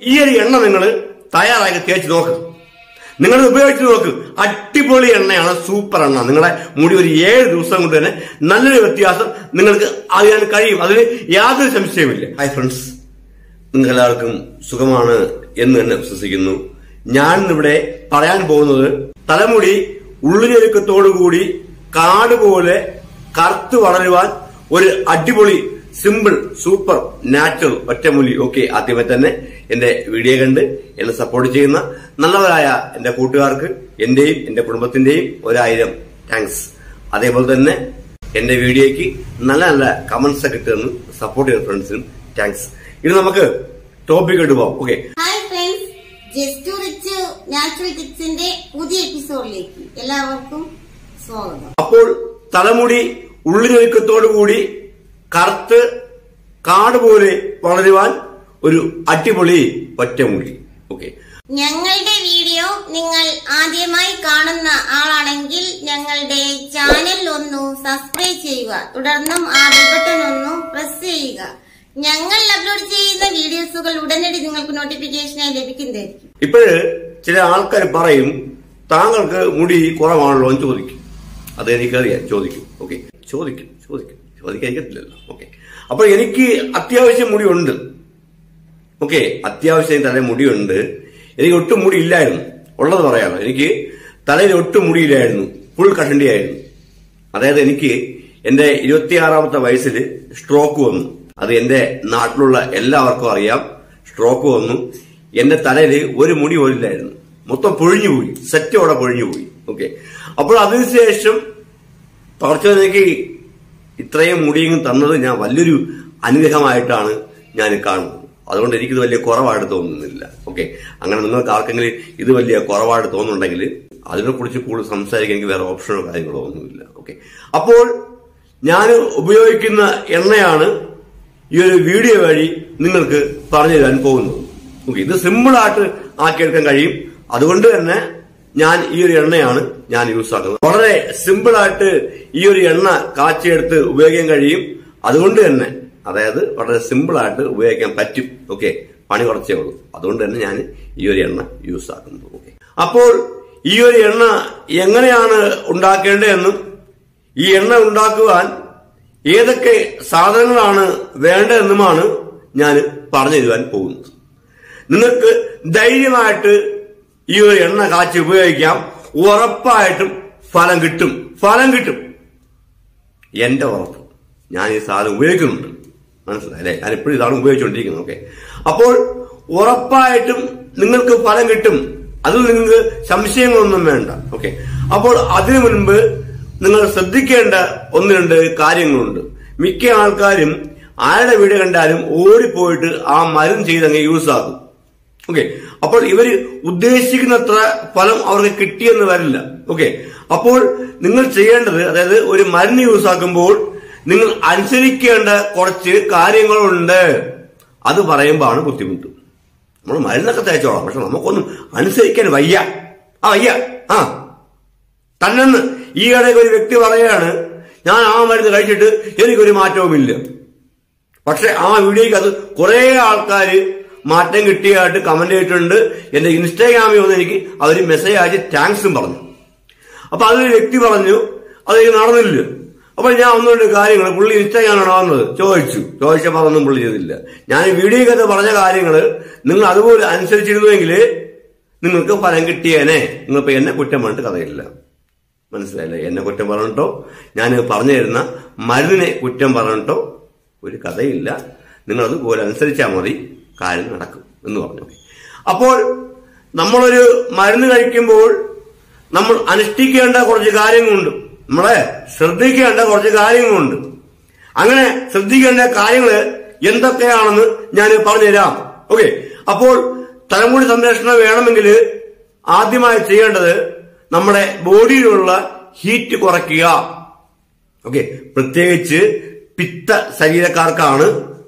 ഈ ഒരു എണ്ണ നിങ്ങൾ തയ്യാറാക്കി തേച്ച് നോക്ക് നിങ്ങൾ ഉപയോഗിച്ച് നോക്ക് അടിപൊളി എണ്ണയാണ് സൂപ്പർ എണ്ണ നിങ്ങളുടെ മുടി ഒരു ഏഴ് ദിവസം കൊണ്ട് തന്നെ നല്ലൊരു വ്യത്യാസം നിങ്ങൾക്ക് അറിയാൻ കഴിയും അതിൽ യാതൊരു സംശയമില്ല ഹായ് ഫ്രണ്ട്സ് നിങ്ങൾക്ക് എല്ലാവർക്കും സുഖമാണ് എന്ന് തന്നെ വിശ്വസിക്കുന്നു ഞാൻ ഇവിടെ പറയാൻ പോകുന്നത് തലമുടി ഉള്ളിനൊരുക്കത്തോടുകൂടി കാട് പോലെ കറുത്ത് വളരുവാൻ ഒരു അടിപൊളി സിമ്പിൾ സൂപ്പർ നാച്ചുറൽ ഒറ്റമൂലി ഓക്കെ ആദ്യമേ തന്നെ എന്റെ വീഡിയോ കണ്ട് എന്നെ സപ്പോർട്ട് ചെയ്യുന്ന നല്ലവരായ എന്റെ കൂട്ടുകാർക്ക് എന്റെയും എന്റെ കുടുംബത്തിന്റെയും ഒരായിരം താങ്ക്സ് അതേപോലെ തന്നെ എന്റെ വീഡിയോയ്ക്ക് നല്ല നല്ല കമന്റ്സ് ഒക്കെ ഇട്ട് തന്ന് സപ്പോർട്ട് ചെയ്യുന്ന ഫ്രണ്ട്സിനും താങ്ക്സ് ഇത് നമുക്ക് ടോപ്പിക് ഇട്ട് പോവാം okay hi friends just rich natural ടിപ്സിന്റെ പുതിയ എപ്പിസോഡിലേക്ക് എല്ലാവർക്കും സ്വാഗതം അപ്പോൾ തലമുടി ഉള്ളിനൊരുക്കത്തോടുകൂടി കറുത്ത് കാട് പോലെ വളരുവാൻ ഒരു അടിപൊളി ഒറ്റമുടി ഓക്കെ ഞങ്ങളുടെ വീഡിയോ നിങ്ങൾ ആദ്യമായി കാണുന്ന ആളാണെങ്കിൽ ഞങ്ങളുടെ ചാനൽ ഒന്ന് സബ്സ്ക്രൈബ് ചെയ്യുക തുടർന്നും ആ ബട്ടൺ ഒന്ന് പ്രസ് ചെയ്യുക ഞങ്ങൾ അപ്ലോഡ് ചെയ്യുന്ന വീഡിയോസുകൾ ഉടനടി നിങ്ങൾക്ക് നോട്ടിഫിക്കേഷനായി ലഭിക്കുന്നതായിരിക്കും ഇപ്പോഴ് ചില ആൾക്കാർ പറയും താങ്കൾക്ക് മുടി കുറവാണല്ലോ എന്ന് ചോദിക്കും അത് എനിക്കറിയാം ചോദിക്കും ഓക്കെ ചോദിക്കും ചോദിക്കും ചോദിക്കാതിരിക്കത്തില്ലല്ലോ ഓക്കെ അപ്പൊ എനിക്ക് അത്യാവശ്യം മുടിയുണ്ട് ഓക്കെ അത്യാവശ്യം തല മുടിയുണ്ട് എനിക്ക് ഒട്ടും മുടി ഇല്ലായിരുന്നു ഉള്ളത് പറയാമോ എനിക്ക് തലയിൽ ഒട്ടും മുടിയില്ലായിരുന്നു ഫുൾ കഷണ്ടിയായിരുന്നു അതായത് എനിക്ക് എന്റെ ഇരുപത്തിയാറാമത്തെ വയസ്സിൽ സ്ട്രോക്ക് വന്നു അത് എന്റെ നാട്ടിലുള്ള എല്ലാവർക്കും അറിയാം സ്ട്രോക്ക് വന്നു എന്റെ തലയിൽ ഒരു മുടി പോലില്ലായിരുന്നു മൊത്തം പൊഴിഞ്ഞുപോയി സെറ്റോടെ പൊഴിഞ്ഞുപോയി ഓക്കെ അപ്പോൾ അതിനുശേഷം പകർച്ചവൻ എനിക്ക് ഇത്രയും മുടിയും തന്നത് ഞാൻ വലിയൊരു അനുഗ്രഹമായിട്ടാണ് ഞാൻ കാണുന്നത് അതുകൊണ്ട് എനിക്കിത് വലിയ കുറവായിട്ട് തോന്നുന്നില്ല ഓക്കെ അങ്ങനെ നിങ്ങൾക്ക് ആർക്കെങ്കിലും ഇത് വലിയ കുറവായിട്ട് തോന്നുന്നുണ്ടെങ്കിൽ അതിനെക്കുറിച്ച് കൂടുതൽ സംസാരിക്കാൻ എനിക്ക് വേറെ ഓപ്ഷനോ കാര്യങ്ങളോ ഒന്നുമില്ല ഓക്കെ അപ്പോൾ ഞാൻ ഉപയോഗിക്കുന്ന എണ്ണയാണ് ഈ ഒരു വീഡിയോ വഴി നിങ്ങൾക്ക് പറഞ്ഞു തരാൻ പോകുന്നത് ഓക്കെ ഇത് സിമ്പിളായിട്ട് ആക്കിയെടുക്കാൻ കഴിയും അതുകൊണ്ട് തന്നെ ഞാൻ ഈ ഒരു എണ്ണയാണ് ഞാൻ യൂസ് ആക്കുന്നത് വളരെ സിമ്പിളായിട്ട് ഈ ഒരു എണ്ണ കാച്ചിയെടുത്ത് ഉപയോഗിക്കാൻ കഴിയും അതുകൊണ്ട് തന്നെ അതായത് വളരെ സിമ്പിളായിട്ട് ഉപയോഗിക്കാൻ പറ്റും ഓക്കെ പണി കുറച്ചേ ഉള്ളൂ അതുകൊണ്ട് തന്നെ ഞാൻ ഈ ഒരു എണ്ണ യൂസ് ആക്കുന്നത് ഓക്കെ അപ്പോൾ ഈ ഒരു എണ്ണ എങ്ങനെയാണ് ഉണ്ടാക്കേണ്ടതെന്നും ഈ എണ്ണ ഉണ്ടാക്കുവാൻ ഏതൊക്കെ സാധനങ്ങളാണ് വേണ്ടതെന്നുമാണ് ഞാൻ പറഞ്ഞു തരുവാൻ പോകുന്നത് നിങ്ങൾക്ക് ധൈര്യമായിട്ട് ഈ ഒരു എണ്ണ കാച്ചി ഉപയോഗിക്കാം ഉറപ്പായിട്ടും ഫലം കിട്ടും ഫലം കിട്ടും എന്റെ ഉറപ്പ് ഞാൻ ഈ സാധനം ഉപയോഗിക്കുന്നുണ്ട് മനസ്സിലായല്ലേ ഞാൻ ഇപ്പോഴും ഇതാണ് ഉപയോഗിച്ചുകൊണ്ടിരിക്കുന്നത് ഓക്കെ അപ്പോൾ ഉറപ്പായിട്ടും നിങ്ങൾക്ക് ഫലം കിട്ടും അത് നിങ്ങൾക്ക് സംശയങ്ങളൊന്നും വേണ്ട ഓക്കെ അപ്പോൾ അതിനു മുൻപ് നിങ്ങൾ ശ്രദ്ധിക്കേണ്ട ഒന്ന് രണ്ട് കാര്യങ്ങളുണ്ട് മിക്ക ആൾക്കാരും ആരുടെ വീട് കണ്ടാലും ഓടിപ്പോയിട്ട് ആ മരുന്ന് ചെയ്തങ്ങ് യൂസ് ആക്കും ഓക്കെ അപ്പോൾ ഇവര് ഉദ്ദേശിക്കുന്നത്ര ഫലം അവർക്ക് കിട്ടിയെന്ന് വരില്ല ഓക്കെ അപ്പോൾ നിങ്ങൾ ചെയ്യേണ്ടത് അതായത് ഒരു മരുന്ന് യൂസ് ആക്കുമ്പോൾ നിങ്ങൾ അനുസരിക്കേണ്ട കുറച്ച് കാര്യങ്ങളുണ്ട് അത് പറയുമ്പോഴാണ് ബുദ്ധിമുട്ട് നമ്മൾ മരുന്നൊക്കെ തേച്ചോളാം പക്ഷെ നമുക്കൊന്നും അനുസരിക്കാൻ വയ്യ ആ വയ്യ ആ തന്നെന്ന് ഈ ഇടയ്ക്ക് ഒരു വ്യക്തി പറയാണ് ഞാൻ ആ മരുന്ന് കഴിച്ചിട്ട് എനിക്കൊരു മാറ്റവുമില്ല പക്ഷെ ആ വീഡിയോയ്ക്ക് അത് കുറെ ആൾക്കാര് മാറ്റം കിട്ടിയായിട്ട് കമന്റ് ചെയ്തിട്ടുണ്ട് എന്റെ ഇൻസ്റ്റാഗ്രാമിൽ വന്ന് എനിക്ക് അവർ മെസ്സേജ് അയച്ച് താങ്ക്സും പറഞ്ഞു അപ്പൊ അതിലൊരു വ്യക്തി പറഞ്ഞു അത് എനിക്ക് നടന്നില്ല അപ്പൊ ഞാൻ ഒന്നുകൊണ്ട് കാര്യങ്ങൾ പുള്ളി ഇൻസ്റ്റാഗ്രാമാണ് വന്നത് ചോദിച്ചു ചോദിച്ചപ്പോൾ അതൊന്നും പുള്ളി ചെയ്തില്ല ഞാൻ ഈ വീഡിയോക്കകത്ത് പറഞ്ഞ കാര്യങ്ങൾ നിങ്ങൾ അതുപോലെ അനുസരിച്ചിരുന്നുവെങ്കിൽ നിങ്ങൾക്ക് ഫലം കിട്ടിയേനെ നിങ്ങളിപ്പോ എന്നെ കുറ്റം പറഞ്ഞിട്ട് കഥയില്ല മനസ്സിലായില്ലേ എന്നെ കുറ്റം പറഞ്ഞിട്ടോ ഞാൻ പറഞ്ഞു തരുന്ന മരുന്നിനെ കുറ്റം പറഞ്ഞിട്ടോ ഒരു കഥയില്ല നിങ്ങൾ അതുപോലെ അനുസരിച്ചാൽ മതി കാര്യം നടക്കും എന്ന് പറഞ്ഞു അപ്പോൾ നമ്മളൊരു മരുന്ന് കഴിക്കുമ്പോൾ നമ്മൾ അനുഷ്ഠിക്കേണ്ട കുറച്ച് കാര്യങ്ങളുണ്ട് നമ്മളെ ശ്രദ്ധിക്കേണ്ട കുറച്ച് കാര്യങ്ങളുണ്ട് അങ്ങനെ ശ്രദ്ധിക്കേണ്ട കാര്യങ്ങൾ എന്തൊക്കെയാണെന്ന് ഞാൻ പറഞ്ഞുതരാം ഓക്കെ അപ്പോൾ തലമുടി സംരക്ഷണം വേണമെങ്കിൽ ആദ്യമായി ചെയ്യേണ്ടത് നമ്മുടെ ബോഡിയിലുള്ള ഹീറ്റ് കുറയ്ക്കുക ഓക്കെ പ്രത്യേകിച്ച് പിത്ത ശരീരക്കാർക്കാണ്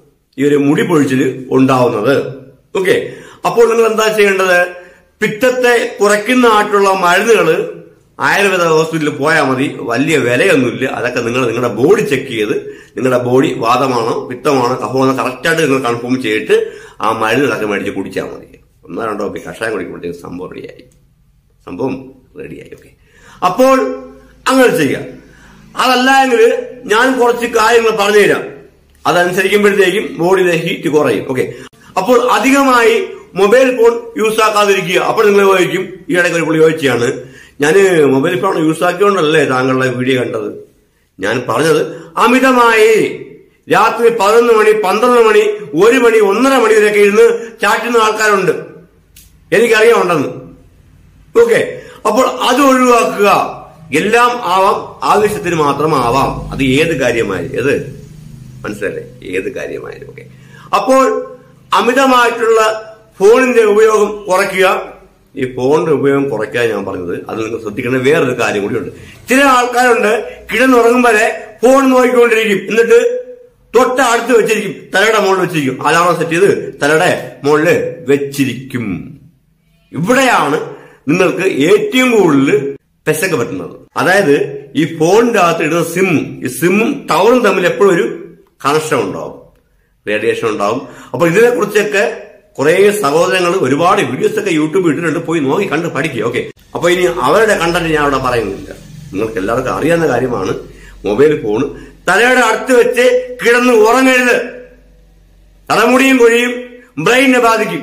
ഈ ഒരു മുടി പൊഴിച്ചില് ഉണ്ടാവുന്നത് ഓക്കെ അപ്പോൾ നിങ്ങൾ എന്താ ചെയ്യേണ്ടത് പിത്തത്തെ കുറയ്ക്കുന്ന ആയിട്ടുള്ള മരുന്നുകൾ ആയുർവേദ ഹോസ്പിറ്റലിൽ പോയാൽ മതി വലിയ വിലയൊന്നുമില്ല അതൊക്കെ നിങ്ങൾ നിങ്ങളുടെ ബോഡി ചെക്ക് ചെയ്ത് നിങ്ങളുടെ ബോഡി വാദമാണോ പിത്തമാണോ കഫമാണോ കറക്റ്റായിട്ട് നിങ്ങൾ കൺഫേം ചെയ്തിട്ട് ആ മരുന്നിലൊക്കെ മേടിച്ച് കുടിച്ചാൽ മതി ഒന്നോ രണ്ടോ കുപ്പി കഷായം കുടിക്കുമ്പോഴത്തേക്ക് സംഭവം റെഡിയായി സംഭവം റെഡിയായി ഓക്കെ അപ്പോൾ അങ്ങനെ ചെയ്യുക അതല്ല എങ്കിൽ ഞാൻ കുറച്ച് കാര്യങ്ങൾ പറഞ്ഞുതരാം അതനുസരിക്കുമ്പോഴത്തേക്കും ബോഡിയിലെ ഹീറ്റ് കുറയും ഓക്കെ അപ്പോൾ അധികമായി മൊബൈൽ ഫോൺ യൂസ് ആക്കാതിരിക്കുക അപ്പോൾ നിങ്ങൾ ചോദിക്കും ഈ ഇടയ്ക്ക് ഒരു പുള്ളി ചോദിച്ചാണ് ഞാൻ മൊബൈൽ ഫോൺ യൂസ് ആക്കിയോണ്ടല്ലേ താങ്കളുടെ വീഡിയോ കണ്ടത് ഞാൻ പറഞ്ഞത് അമിതമായി രാത്രി പതിനൊന്ന് മണി പന്ത്രണ്ട് മണി ഒരു മണി ഒന്നര മണി വരെയൊക്കെ ഇരുന്ന് ചാറ്റുന്ന ആൾക്കാരുണ്ട് എനിക്കറിയാമുണ്ടെന്ന് ഓക്കെ അപ്പോൾ അത് ഒഴിവാക്കുക എല്ലാം ആവാം ആവശ്യത്തിന് മാത്രം ആവാം അത് ഏത് കാര്യമായാലും ഏത് മനസ്സിലല്ലേ ഏത് കാര്യമായാലും ഓക്കെ അപ്പോൾ അമിതമായിട്ടുള്ള ഫോണിന്റെ ഉപയോഗം കുറയ്ക്കുക ഈ ഫോണിന്റെ ഉപയോഗം കുറയ്ക്കാൻ ഞാൻ പറഞ്ഞത് അത് നിങ്ങൾ ശ്രദ്ധിക്കേണ്ട വേറൊരു കാര്യം കൂടിയുണ്ട് ചില ആൾക്കാരുണ്ട് കിടന്നുറങ്ങും വരെ ഫോൺ നോക്കിക്കൊണ്ടിരിക്കും എന്നിട്ട് തൊട്ട അടുത്ത് വെച്ചിരിക്കും തലയുടെ മുകളിൽ വെച്ചിരിക്കും അലാറം സെറ്റ് ചെയ്ത് തലയുടെ മുകളിൽ വെച്ചിരിക്കും ഇവിടെയാണ് നിങ്ങൾക്ക് ഏറ്റവും കൂടുതൽ പെശക പറ്റുന്നത് അതായത് ഈ ഫോണിന്റെ അകത്ത് ഇടുന്ന സിം ഈ സിമ്മും ടവറും തമ്മിൽ എപ്പോഴും ഒരു കണക്ഷൻ ഉണ്ടാവും റേഡിയേഷൻ ഉണ്ടാവും അപ്പൊ ഇതിനെ കുറിച്ചൊക്കെ കുറെ സഹോദരങ്ങൾ ഒരുപാട് വീഡിയോസ് ഒക്കെ യൂട്യൂബിൽ ഇട്ടിട്ടുണ്ട് പോയി നോക്കി കണ്ട് പഠിക്കുക ഓക്കെ അപ്പൊ ഇനി അവരുടെ കണ്ടന്റ് ഞാൻ അവിടെ പറയുന്നില്ല നിങ്ങൾക്ക് എല്ലാവർക്കും അറിയാവുന്ന കാര്യമാണ് മൊബൈൽ ഫോൺ തലയുടെ അടുത്ത് വെച്ച് കിടന്ന് ഉറങ്ങരുത് തലമുടിയും കൊഴിയും ബ്രെയിനെ ബാധിക്കും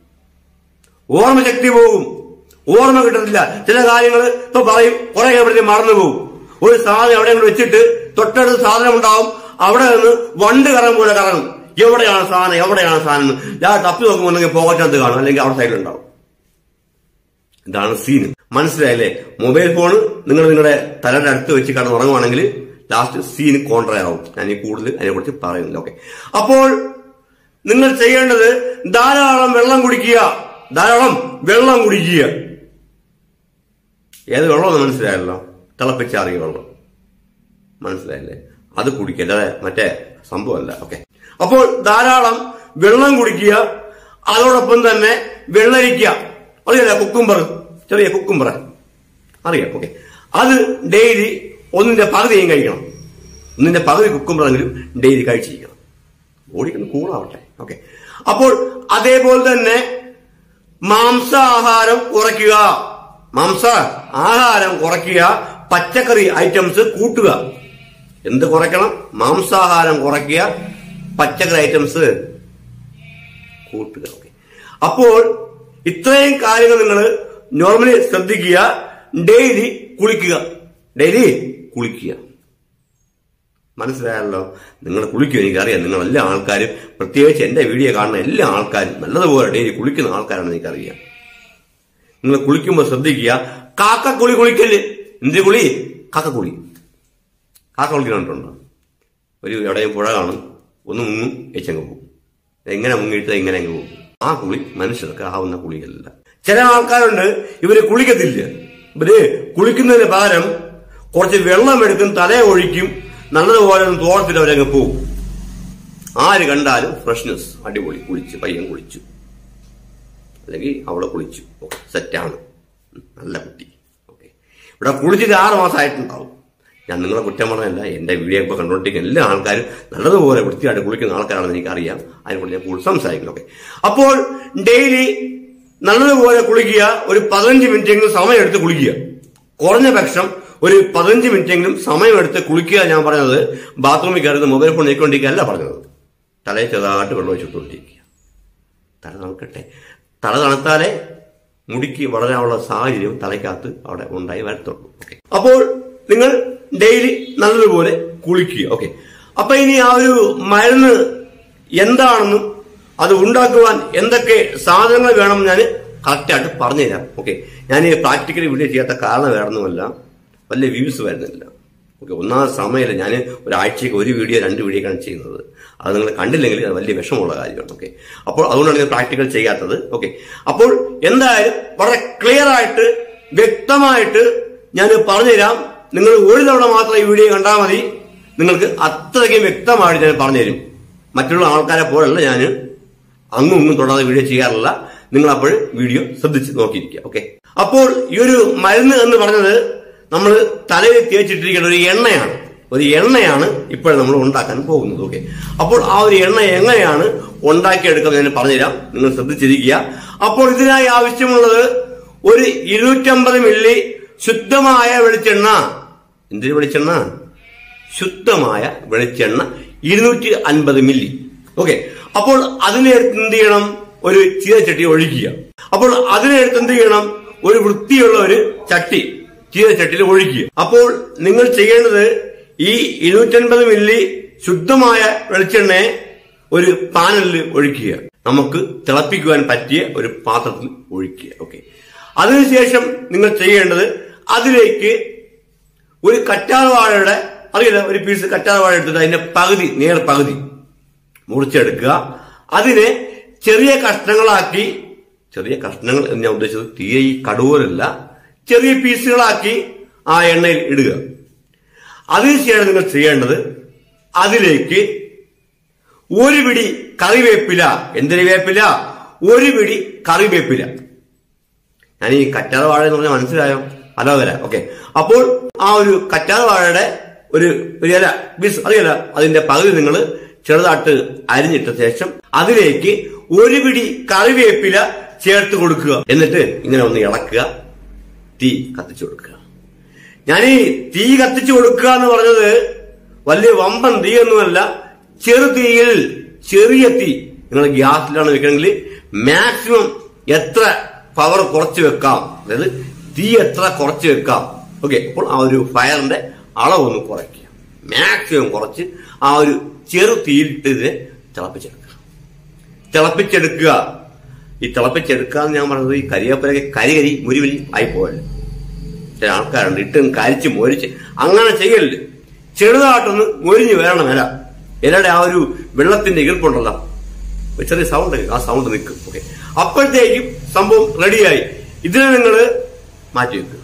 ഓർമ്മശക്തി പോകും ഓർമ്മ കിട്ടത്തില്ല ചില കാര്യങ്ങൾ ഇപ്പൊ പറയും കുറെ കഴിയുമ്പോഴത്തേക്ക് മറന്നു പോകും ഒരു സാധനം എവിടെ കൊണ്ട് വെച്ചിട്ട് തൊട്ടടുത്ത് സാധനം ഉണ്ടാവും അവിടെ നിന്ന് വണ്ട് കറങ്ങും പോലെ കറങ്ങും എവിടെയാണ് സാധനം എവിടെയാണ് സാധനം എന്ന് ഞാൻ തപ്പി നോക്കുമ്പോൾ പോകറ്റത്ത് കാണും അല്ലെങ്കിൽ അവിടെ സൈഡിലുണ്ടാവും ഇതാണ് സീൻ മനസ്സിലായില്ലേ മൊബൈൽ ഫോൺ നിങ്ങൾ നിങ്ങളുടെ തലയുടെ അടുത്ത് വെച്ച് കടന്ന് ഉറങ്ങുവാണെങ്കിൽ ലാസ്റ്റ് സീൻ കോൺട്രയാവും ഞാൻ ഈ കൂടുതൽ അതിനെക്കുറിച്ച് പറയുന്നില്ല ഓക്കെ അപ്പോൾ നിങ്ങൾ ചെയ്യേണ്ടത് ധാരാളം വെള്ളം കുടിക്കുക ധാരാളം വെള്ളം കുടിക്കുക ഏത് വെള്ളമെന്ന് മനസ്സിലായല്ലോ തിളപ്പിച്ചാറിയ വെള്ളം മനസ്സിലായില്ലേ അത് കുടിക്കുക അല്ലാതെ മറ്റേ സംഭവമല്ല ഓക്കെ അപ്പോൾ ധാരാളം വെള്ളം കുടിക്കുക അതോടൊപ്പം തന്നെ വെള്ളരിക്ക അറിയാലോ കുക്കുംബർ ചെറിയ കുക്കുംബർ അറിയാം ഓക്കെ അത് ഡെയിലി ഒന്നിന്റെ പകുതിയും കഴിക്കണം ഒന്നിന്റെ പകുതി കുക്കുംബറെങ്കിലും ഡെയിലി കഴിച്ചിരിക്കണം ബോഡിക്ക് കൂളാവട്ടെ ഓക്കെ അപ്പോൾ അതേപോലെ തന്നെ മാംസാഹാരം കുറയ്ക്കുക മാംസ ആഹാരം കുറയ്ക്കുക പച്ചക്കറി ഐറ്റംസ് കൂട്ടുക എന്ത് കുറയ്ക്കണം മാംസാഹാരം കുറയ്ക്കുക പച്ചക്കറി ഐറ്റംസ് കൂട്ടുക ഓക്കെ അപ്പോൾ ഇത്രയും കാര്യങ്ങൾ നിങ്ങൾ നോർമലി ശ്രദ്ധിക്കുക ഡെയിലി കുളിക്കുക ഡെയിലി കുളിക്കുക മനസ്സിലായല്ലോ നിങ്ങൾ കുളിക്കും എനിക്കറിയാം നിങ്ങൾ എല്ലാ ആൾക്കാരും പ്രത്യേകിച്ച് എന്റെ വീഡിയോ കാണുന്ന എല്ലാ ആൾക്കാരും നല്ലതുപോലെ ഡെയിലി കുളിക്കുന്ന ആൾക്കാരാണെന്ന് എനിക്കറിയാം നിങ്ങൾ കുളിക്കുമ്പോൾ ശ്രദ്ധിക്കുക കാക്ക കുളി കുളിക്കല് എന്ത് കുളി കാക്ക കുളി കാക്ക കുളിക്കുന്നുണ്ടോ ഒരു എവിടെയും പുഴ കാണും ഒന്ന് മുങ്ങും എച്ചങ്ങ് പോകും എങ്ങനെ മുങ്ങിയിട്ട് എങ്ങനെ അങ്ങ് പോകും ആ കുളി മനുഷ്യർക്ക് ആവുന്ന കുളിയല്ല ചില ആൾക്കാരുണ്ട് ഇവര് കുളിക്കത്തില്ല ഇവര് കുളിക്കുന്നതിന് പകരം കുറച്ച് വെള്ളം എടുക്കും തലയെ ഒഴിക്കും നല്ലതുപോലെ ഒന്ന് തോളത്തിൽ അവരങ്ങ് പോകും ആര് കണ്ടാലും ഫ്രഷ്നെസ് അടിപൊളി കുളിച്ച് പയ്യൻ കുളിച്ചു അല്ലെങ്കിൽ അവളെ കുളിച്ചു ഓക്കെ സെറ്റാണ് ഉം, നല്ല കുട്ടി ഓക്കെ ഇവിടെ കുളിച്ചിട്ട് ആറ് മാസമായിട്ടുണ്ടാവും ഞാൻ നിങ്ങളെ കുറ്റം പറഞ്ഞല്ല എന്റെ വീഡിയോ ഇപ്പോൾ കണ്ടുകൊണ്ടിരിക്കുന്ന എല്ലാ ആൾക്കാരും നല്ലതുപോലെ വൃത്തിയായിട്ട് കുളിക്കുന്ന ആൾക്കാരാണെന്ന് എനിക്കറിയാം അതിനെക്കുറിച്ച് ഞാൻ കൂടുതൽ സംസാരിക്കണം ഓക്കെ അപ്പോൾ ഡെയിലി നല്ലതുപോലെ കുളിക്കുക ഒരു പതിനഞ്ച് മിനിറ്റെങ്കിലും സമയമെടുത്ത് കുളിക്കുക കുറഞ്ഞ പക്ഷം ഒരു പതിനഞ്ച് മിനിറ്റെങ്കിലും സമയമെടുത്ത് കുളിക്കുക ഞാൻ പറഞ്ഞത് ബാത്റൂമിൽ കയറുന്ന മൊബൈൽ ഫോൺ നീക്കൊണ്ടിരിക്കുക അല്ല പറഞ്ഞത് തലയിൽ ചെറുതായിട്ട് വെള്ളം വെച്ചിട്ടുകൊണ്ടിരിക്കുക തല തണുക്കട്ടെ തല തണുത്താലേ മുടിക്ക് വളരാനുള്ള സാഹചര്യം തലയ്ക്കകത്ത് അവിടെ ഉണ്ടായി വരത്തുള്ളൂ ഓക്കെ അപ്പോൾ നിങ്ങൾ ഡെയിലി നല്ലതുപോലെ കുളിക്കുക ഓക്കെ അപ്പൊ ഇനി ആ ഒരു മരുന്ന് എന്താണെന്നും അത് ഉണ്ടാക്കുവാൻ എന്തൊക്കെ സാധനങ്ങൾ വേണം ഞാൻ കറക്റ്റായിട്ട് പറഞ്ഞുതരാം ഓക്കെ ഞാൻ ഈ പ്രാക്ടിക്കലി വീഡിയോ ചെയ്യാത്ത കാരണം വേറൊന്നുമല്ല വലിയ വ്യൂസ് വരുന്നില്ല ഓക്കെ ഒന്നാമത് സമയമില്ല ഞാൻ ഒരാഴ്ചയ്ക്ക് ഒരു വീഡിയോ രണ്ട് വീഡിയോ ആണ് ചെയ്യുന്നത് അത് നിങ്ങൾ കണ്ടില്ലെങ്കിൽ അത് വലിയ വിഷമമുള്ള കാര്യമാണ് ഓക്കെ അപ്പോൾ അതുകൊണ്ടാണ് ഞാൻ പ്രാക്ടിക്കൽ ചെയ്യാത്തത് ഓക്കെ അപ്പോൾ എന്തായാലും വളരെ ക്ലിയർ ആയിട്ട് വ്യക്തമായിട്ട് ഞാൻ പറഞ്ഞുതരാം നിങ്ങൾ ഒരു തവണ മാത്രം ഈ വീഡിയോ കണ്ടാൽ മതി നിങ്ങൾക്ക് അത്രയ്ക്കും വ്യക്തമായിട്ട് ഞാൻ പറഞ്ഞുതരും മറ്റുള്ള ആൾക്കാരെ പോലല്ല ഞാൻ അങ്ങും ഇങ്ങും തൊടാതെ വീഡിയോ ചെയ്യാറില്ല നിങ്ങൾ അപ്പോൾ വീഡിയോ ശ്രദ്ധിച്ച് നോക്കിയിരിക്കുക ഓക്കെ അപ്പോൾ ഈ ഒരു മരുന്ന് എന്ന് പറഞ്ഞത് നമ്മൾ തലയിൽ തേച്ചിട്ടിരിക്കുന്ന ഒരു എണ്ണയാണ് ഒരു എണ്ണയാണ് ഇപ്പോൾ നമ്മൾ ഉണ്ടാക്കാൻ പോകുന്നത് ഓക്കെ അപ്പോൾ ആ ഒരു എണ്ണ എങ്ങനെയാണ് ഉണ്ടാക്കിയെടുക്കുന്നത് ഞാൻ പറഞ്ഞുതരാം നിങ്ങൾ ശ്രദ്ധിച്ചിരിക്കുക അപ്പോൾ ഇതിനായി ആവശ്യമുള്ളത് ഒരു ഇരുന്നൂറ്റമ്പത് മില്ലി ശുദ്ധമായ വെളിച്ചെണ്ണ എന്തിനു വെളിച്ചെണ്ണ ശുദ്ധമായ വെളിച്ചെണ്ണ ഇരുന്നൂറ്റി അൻപത് മില്ലി ഓക്കെ അപ്പോൾ അതിനെ എടുത്ത് എന്ത് ചെയ്യണം ഒരു ചീരച്ചട്ടി ഒഴിക്കുക അപ്പോൾ അതിനെ എടുത്ത് എന്ത് ചെയ്യണം ഒരു വൃത്തിയുള്ള ഒരു ചട്ടി ചീരച്ചട്ടിയിൽ ഒഴിക്കുക അപ്പോൾ നിങ്ങൾ ചെയ്യേണ്ടത് ഈ ഇരുന്നൂറ്റൻപത് മില്ലി ശുദ്ധമായ വെളിച്ചെണ്ണയെ ഒരു പാനലിൽ ഒഴിക്കുക നമുക്ക് തിളപ്പിക്കുവാൻ പറ്റിയ ഒരു പാത്രത്തിൽ ഒഴിക്കുക ഓക്കെ അതിനുശേഷം നിങ്ങൾ ചെയ്യേണ്ടത് അതിലേക്ക് ഒരു കറ്റാർവാഴയുടെ അറിയില്ല ഒരു പീസ് കറ്റാർവാഴ എടുത്തിട്ട് അതിന്റെ പകുതി നേർ പകുതി മുറിച്ചെടുക്കുക അതിനെ ചെറിയ കഷ്ണങ്ങളാക്കി ചെറിയ കഷ്ണങ്ങൾ എന്ന് ഞാൻ ഉദ്ദേശിച്ചത് തീരെ ഈ കടുവലല്ല ചെറിയ പീസുകളാക്കി ആ എണ്ണയിൽ ഇടുക അതിനുശേഷം നിങ്ങൾ ചെയ്യേണ്ടത് അതിലേക്ക് ഒരു പിടി കറിവേപ്പില എന്തിന് വേപ്പില ഒരു പിടി കറിവേപ്പില ഞാൻ ഈ കറ്റാർ വാഴ എന്ന് പറഞ്ഞാൽ മനസ്സിലായോ അലോകര ഓക്കെ അപ്പോൾ ആ ഒരു കറ്റാർ വാഴയുടെ ഒരു ഒരു ഇല ബീസ് അറിയില്ല അതിന്റെ പകുതി നിങ്ങൾ ചെറുതായിട്ട് അരിഞ്ഞിട്ട ശേഷം അതിലേക്ക് ഒരു പിടി കറിവേപ്പില ചേർത്ത് കൊടുക്കുക എന്നിട്ട് ഇങ്ങനെ ഒന്ന് ഇളക്കുക തീ കത്തിച്ചു കൊടുക്കുക ഞാൻ ഈ തീ കത്തിച്ചു കൊടുക്കുക എന്ന് പറഞ്ഞത് വലിയ വമ്പൻ തീയൊന്നുമല്ല ചെറു തീയിൽ ചെറിയ തീ നിങ്ങൾ ഗ്യാസിലാണ് വെക്കണമെങ്കിൽ മാക്സിമം എത്ര പവർ കുറച്ച് വെക്കാം അതായത് തീ എത്ര കുറച്ച് വെക്കാം ഓക്കെ അപ്പോൾ ആ ഒരു ഫയറിന്റെ അളവൊന്ന് കുറയ്ക്കുക മാക്സിമം കുറച്ച് ആ ഒരു ചെറു തീയിലിട്ട് ഇതിനെ തിളപ്പിച്ചെടുക്കുക തിളപ്പിച്ചെടുക്കുക ഈ തിളപ്പിച്ചെടുക്കുക എന്ന് ഞാൻ പറഞ്ഞത് ഈ കരിയേപ്പലൊക്കെ കരി കരി മുരിവലി ആയി പോകല്ലേ ചില ആൾക്കാരുണ്ട് ഇട്ടും കരിച്ച് മൊരിച്ച് അങ്ങനെ ചെയ്യരുത് ചെറുതായിട്ടൊന്ന് മൊരിഞ്ഞ് വരണം ഇല ഇലയുടെ ആ ഒരു വെള്ളത്തിന്റെ ഈർപ്പുണ്ടല്ലോ ഒരു ചെറിയ സൗണ്ട് ആ സൗണ്ട് നിൽക്കും ഓക്കെ അപ്പോഴത്തേക്കും സംഭവം റെഡിയായി ഇതിനെ നിങ്ങൾ മാറ്റി വെക്കുക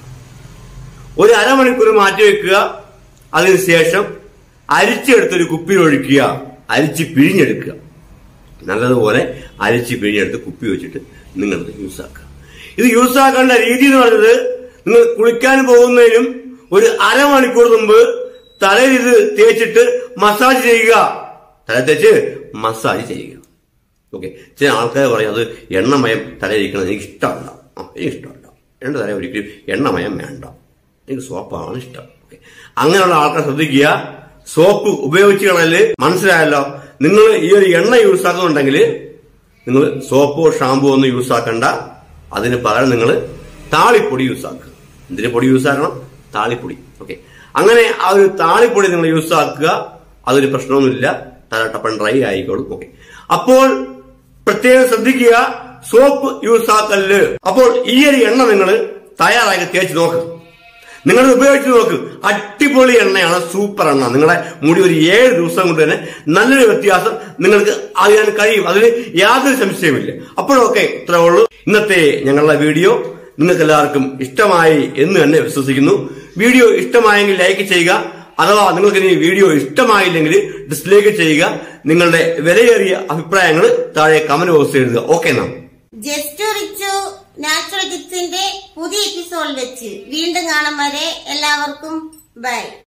ഒരു അരമണിക്കൂർ മാറ്റി വെക്കുക അതിനുശേഷം അരിച്ചെടുത്തൊരു കുപ്പിയിൽ ഒഴിക്കുക അരിച്ച് പിഴിഞ്ഞെടുക്കുക നല്ലതുപോലെ അരിച്ച് പിഴിഞ്ഞെടുത്ത് കുപ്പി വെച്ചിട്ട് നിങ്ങളത് യൂസ് ആക്കുക ഇത് യൂസ് ആക്കേണ്ട രീതി എന്ന് പറയുന്നത് നിങ്ങൾ കുളിക്കാൻ പോകുന്നതിനും ഒരു അരമണിക്കൂർ മുമ്പ് തലയിൽ ഇത് തേച്ചിട്ട് മസാജ് ചെയ്യുക തല തേച്ച് മസാജ് ചെയ്യുക ഓക്കെ ചില ആൾക്കാർ പറയും അത് എണ്ണമയം തലയിരിക്കണം എനിക്ക് ഇഷ്ടമല്ല ആ എനിക്ക് ഇഷ്ടമല്ല എന്റെ തല ഒരിക്കലും എണ്ണമയം വേണ്ട എനിക്ക് സോപ്പാണ് ഇഷ്ടം ഓക്കെ അങ്ങനെയുള്ള ആൾക്കാർ ശ്രദ്ധിക്കുക സോപ്പ് ഉപയോഗിച്ച് കളയല് മനസ്സിലായല്ലോ നിങ്ങൾ ഈ ഒരു എണ്ണ യൂസ് ആക്കുന്നുണ്ടെങ്കിൽ നിങ്ങൾ സോപ്പോ ഷാമ്പോ ഒന്നും യൂസ് ആക്കണ്ട അതിന് പകരം നിങ്ങൾ താളിപ്പൊടി യൂസ് ആക്കുക എന്തിന് പൊടി യൂസ് ആക്കണം താളിപ്പൊടി ഓക്കെ അങ്ങനെ ആ ഒരു താളിപ്പൊടി നിങ്ങൾ യൂസ് ആക്കുക അതൊരു പ്രശ്നമൊന്നുമില്ല തലട്ടപ്പൻ ഡ്രൈ ആയിക്കോളും ഓക്കെ അപ്പോൾ പ്രത്യേകം ശ്രദ്ധിക്കുക സോപ്പ് യൂസ് ആക്കല്ല് അപ്പോൾ ഈ ഒരു എണ്ണ നിങ്ങൾ തയ്യാറാക്കി തേച്ച് നോക്ക് നിങ്ങൾ ഉപയോഗിച്ച് നോക്ക് അടിപൊളി എണ്ണയാണ് സൂപ്പർ എണ്ണ നിങ്ങളുടെ മുടി ഒരു ഏഴ് ദിവസം കൊണ്ട് തന്നെ നല്ലൊരു വ്യത്യാസം നിങ്ങൾക്ക് അറിയാൻ കഴിയും അതിന് യാതൊരു സംശയമില്ല അപ്പോഴൊക്കെ ഇത്രേ ഉള്ളൂ ഇന്നത്തെ ഞങ്ങളുടെ വീഡിയോ നിങ്ങൾക്ക് എല്ലാവർക്കും ഇഷ്ടമായി എന്ന് തന്നെ വിശ്വസിക്കുന്നു വീഡിയോ ഇഷ്ടമായെങ്കിൽ ലൈക്ക് ചെയ്യുക അഥവാ നിങ്ങൾക്ക് ഇനി വീഡിയോ ഇഷ്ടമായില്ലെങ്കിൽ ഡിസ്ലൈക്ക് ചെയ്യുക നിങ്ങളുടെ വിലയേറിയ അഭിപ്രായങ്ങൾ താഴെ കമന്റ് ബോക്സിൽ എഴുതുക ഓക്കെ നാം ജസ്റ്റ് റിച്ചു നാച്ചുറൽ ടിപ്സിന്റെ പുതിയ എപ്പിസോഡ് വെച്ച് വീണ്ടും കാണും വരെ എല്ലാവർക്കും ബൈ